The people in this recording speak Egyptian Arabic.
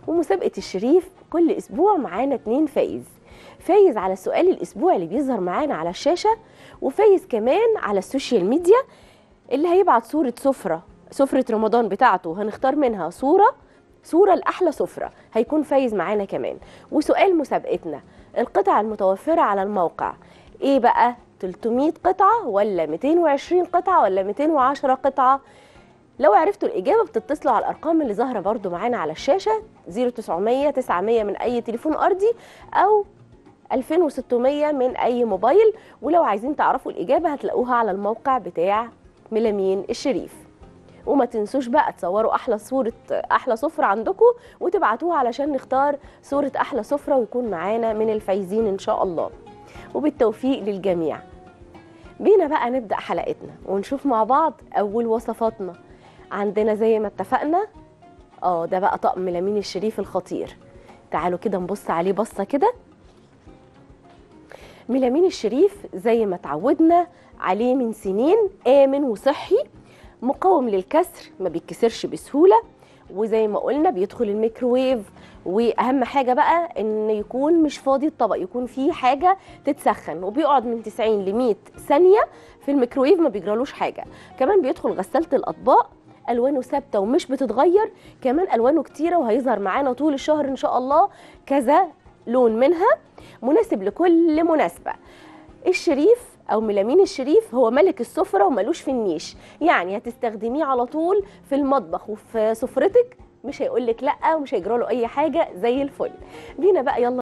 ومسابقه الشريف كل اسبوع معانا اتنين فايز فايز على السؤال الاسبوعي اللي بيظهر معانا على الشاشه وفايز كمان على السوشيال ميديا اللي هيبعت صوره سفره سفره رمضان بتاعته هنختار منها صوره صوره لاحلى سفره هيكون فايز معانا كمان وسؤال مسابقتنا القطع المتوفره على الموقع ايه بقى 300 قطعه ولا 220 قطعه ولا 210 قطعه لو عرفتوا الإجابة بتتصلوا على الأرقام اللي ظاهرة برضو معانا على الشاشة 0900 900 من أي تليفون أرضي أو 2600 من أي موبايل ولو عايزين تعرفوا الإجابة هتلاقوها على الموقع بتاع ملامين الشريف وما تنسوش بقى تصوروا أحلى صورة أحلى سفرة عندكم وتبعتوها علشان نختار صورة أحلى سفرة ويكون معانا من الفايزين إن شاء الله وبالتوفيق للجميع بينا بقى نبدأ حلقتنا ونشوف مع بعض أول وصفاتنا عندنا زي ما اتفقنا اه ده بقى طقم لمين الشريف الخطير تعالوا كده نبص عليه بصه كده ميلامين الشريف زي ما اتعودنا عليه من سنين آمن وصحي مقاوم للكسر ما بيتكسرش بسهولة وزي ما قلنا بيدخل الميكروويف واهم حاجه بقى ان يكون مش فاضي الطبق يكون فيه حاجه تتسخن وبيقعد من 90 ل 100 ثانيه في الميكروويف ما بيجرالوش حاجه كمان بيدخل غساله الاطباق الوانه ثابته ومش بتتغير كمان الوانه كتيره وهيظهر معانا طول الشهر ان شاء الله كذا لون منها مناسب لكل مناسبه الشريف او ميلامين الشريف هو ملك السفره وملوش في النيش يعني هتستخدميه على طول في المطبخ وفي سفرتك مش هيقول لك لا ومش هيجرى له اي حاجه زي الفل بينا بقى يلا